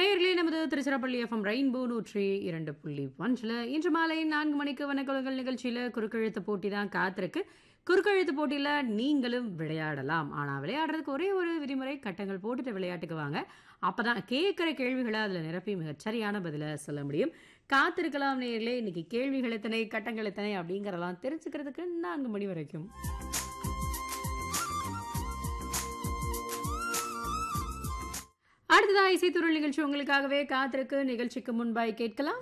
நேயர்களே நமது Tiruchirappalli FM rainbow நூற்றி இரண்டு புள்ளி ஒன்றில் இன்று மாலை நான்கு மணிக்கு வனக்குலங்கள் நிகழ்ச்சியில் குறுக்கெழுத்து போட்டி தான் காத்திருக்கு குறுக்கெழுத்து போட்டியில் நீங்களும் விளையாடலாம் ஆனால் விளையாடுறதுக்கு ஒரே ஒரு விதிமுறை கட்டங்கள் போட்டுட்டு விளையாட்டுக்கு வாங்க அப்போ தான் கேட்குற கேள்விகளை அதில் நிரப்பி மிகச் சரியான பதிலை சொல்ல முடியும் காத்திருக்கலாம் நேயர்களே இன்னைக்கு கேள்விகள் எத்தனை கட்டங்கள் எத்தனை அப்படிங்கிறதெல்லாம் தெரிஞ்சுக்கிறதுக்கு நான்கு மணி வரைக்கும் அடுத்ததா இசைத்துறல் நிகழ்ச்சி உங்களுக்காகவே காத்திருக்கு நிகழ்ச்சிக்கு முன்பாய் கேட்கலாம்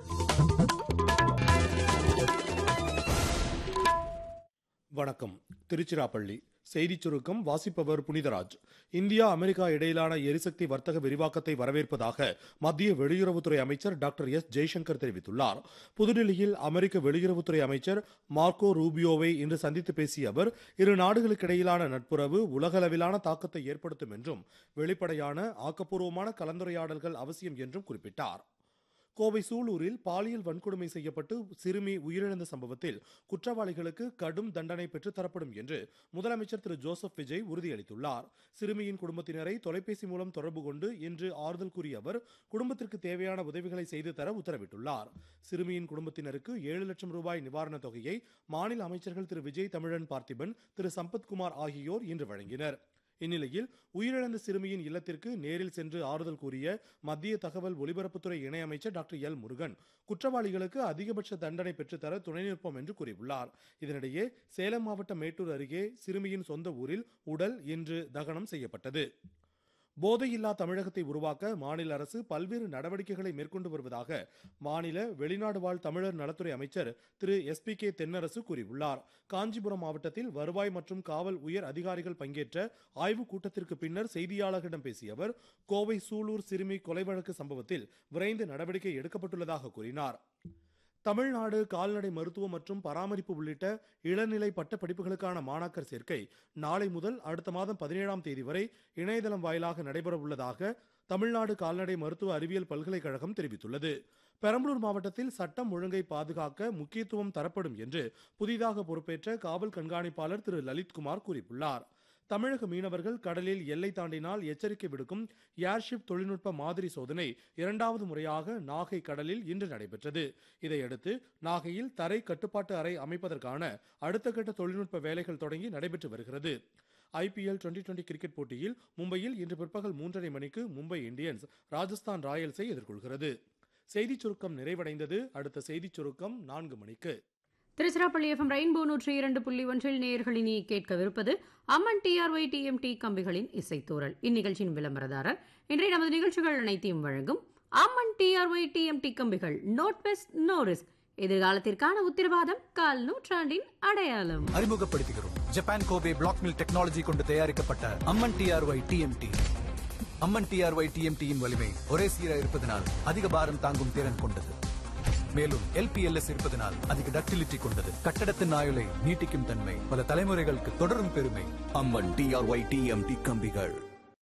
வணக்கம் திருச்சிராப்பள்ளி செய்திச் சுருக்கம் வாசிப்பவர் புனிதராஜ் இந்தியா அமெரிக்கா இடையிலான எரிசக்தி வர்த்தக விரிவாக்கத்தை வரவேற்பதாக மத்திய வெளியுறவுத்துறை அமைச்சர் டாக்டர் எஸ் ஜெய்சங்கர் தெரிவித்துள்ளார் புதுடில்லியில் அமெரிக்க வெளியுறவுத்துறை அமைச்சர் மார்க்கோ ரூபியோவை இன்று சந்தித்து பேசிய அவர் இரு நாடுகளுக்கிடையிலான நட்புறவு உலகளவிலான தாக்கத்தை ஏற்படுத்தும் என்றும் வெளிப்படையான ஆக்கப்பூர்வமான கலந்துரையாடல்கள் அவசியம் என்றும் குறிப்பிட்டார் கோவை சூலூரில் பாலியல் வன்கொடுமை செய்யப்பட்டு சிறுமி உயிரிழந்த சம்பவத்தில் குற்றவாளிகளுக்கு கடும் தண்டனை பெற்றுத்தரப்படும் என்று முதலமைச்சர் திரு ஜோசப் விஜய் உறுதியளித்துள்ளார் சிறுமியின் குடும்பத்தினரை தொலைபேசி மூலம் தொடர்பு கொண்டு இன்று ஆறுதல் கூறிய அவர் குடும்பத்திற்கு தேவையான உதவிகளை செய்து தர உத்தரவிட்டுள்ளார் சிறுமியின் குடும்பத்தினருக்கு ஏழு லட்சம் ரூபாய் நிவாரணத் தொகையை மாநில அமைச்சர்கள் திரு விஜய் தமிழன் பார்த்திபன் திரு சம்பத்குமார் ஆகியோர் இன்று வழங்கினர் இந்நிலையில் உயிரிழந்த சிறுமியின் இல்லத்திற்கு நேரில் சென்று ஆறுதல் கூறிய மத்திய தகவல் ஒலிபரப்புத்துறை இணையமைச்சர் டாக்டர் எல் முருகன் குற்றவாளிகளுக்கு அதிகபட்ச தண்டனை பெற்றுத்தர துணை நிற்போம் என்று கூறியுள்ளார் இதனிடையே சேலம் மாவட்டம் மேட்டூர் அருகே சிறுமியின் சொந்த ஊரில் உடல் இன்று தகனம் செய்யப்பட்டது போதையில்லா தமிழகத்தை உருவாக்க மாநில அரசு பல்வேறு நடவடிக்கைகளை மேற்கொண்டு வருவதாக மாநில வெளிநாடு வாழ் தமிழர் நலத்துறை அமைச்சர் Thiru S P K Thennarasu கூறியுள்ளார் காஞ்சிபுரம் மாவட்டத்தில் வருவாய் மற்றும் காவல் உயர் அதிகாரிகள் பங்கேற்ற ஆய்வுக் கூட்டத்திற்கு பின்னர் செய்தியாளர்களிடம் பேசிய அவர் கோவை சூலூர் சிறுமி கொலை வழக்கு சம்பவத்தில் விரைந்து நடவடிக்கை எடுக்கப்பட்டுள்ளதாக கூறினார் தமிழ்நாடு கால்நடை மருத்துவம் மற்றும் பராமரிப்பு உள்ளிட்ட இளநிலை பட்ட படிப்புகளுக்கான மாணாக்கர் சேர்க்கை நாளை முதல் அடுத்த மாதம் பதினேழாம் தேதி வரை இணையதளம் வாயிலாக நடைபெற உள்ளதாக தமிழ்நாடு கால்நடை மருத்துவ அறிவியல் பல்கலைக்கழகம் தெரிவித்துள்ளது பெரம்பலூர் மாவட்டத்தில் சட்டம் ஒழுங்கை பாதுகாக்க முக்கியத்துவம் தரப்படும் என்று புதிதாக பொறுப்பேற்ற காவல் கண்காணிப்பாளர் திரு லலித்குமார் கூறியுள்ளார் தமிழக மீனவர்கள் கடலில் எல்லை தாண்டினால் எச்சரிக்கை விடுக்கும் ஏர்ஷிப் தொழில்நுட்ப மாதிரி சோதனை இரண்டாவது முறையாக நாகை கடலில் இன்று நடைபெற்றது இதையடுத்து நாகையில் தரை கட்டுப்பாட்டு அறை அமைப்பதற்கான அடுத்த கட்ட தொழில்நுட்ப வேலைகள் தொடங்கி நடைபெற்று வருகிறது ஐபிஎல் டுவெண்டி டுவெண்டி கிரிக்கெட் போட்டியில் மும்பையில் இன்று பிற்பகல் மூன்றரை மணிக்கு மும்பை இந்தியன்ஸ் ராஜஸ்தான் ராயல்ஸை எதிர்கொள்கிறது செய்திச் சுருக்கம் நிறைவடைந்தது அடுத்த செய்திச் சுருக்கம் நான்கு மணிக்கு திருச்சிராப்பள்ளி எஃப்எம் ரெயின்போ நூற்றி இரண்டு புள்ளி ஒன்றில் நேயர்களினி கேட்கவிருப்பது அம்மன் டிஆர்ஒய் டிஎம்டி கம்பிகளின் இசைத்தூரல் இந்நிகழ்ச்சியின் விளம்பரதாரர் இன்றைய நமது நிகழ்ச்சிகள் அனைத்தையும் வழங்கும் அம்மன் டிஆர்ஒய் டிஎம்டி கம்பிகள் நோட் பெஸ்ட் நோ ரிஸ்க் எதிர்காலத்திற்கான உத்தரவாதம் கால் நூற்றாண்டின் அடையாளம் அறிமுகப்படுத்துகிறோம் Japan Kobe black mill technology கொண்டு தயாரிக்கப்பட்ட Amman TRY TMT Amman TRY டிஎம்டியின் வலிமை ஒரே சீராக இருப்பதனால் அதிக பாரம் தாங்கும் திறன் கொண்டது மேலும் எல்பிஎல்எஸ் இருப்பதனால் அதிக டக்டிலிட்டி கொண்டது கட்டடத்தின் ஆயுளை நீட்டிக்கும் தன்மை பல தலைமுறைகளுக்கு தொடரும் பெருமை அம்மன் டிஆர்ஒய் டிஎம்டி கம்பிகள்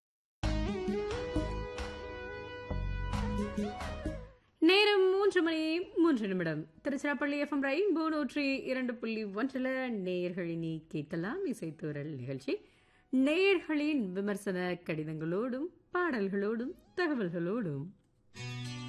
நேரம் மூன்று மணி மூன்று நிமிடம் திருச்சிராப்பள்ளி எஃப்எம் ரெயின்போ நூற்றி இரண்டு புள்ளி ஒன்றில் நேயர்களினி கேட்கலாம் இசைத்தூரல் நிகழ்ச்சி நேயர்களின் விமர்சன கடிதங்களோடும் பாடல்களோடும் தகவல்களோடும்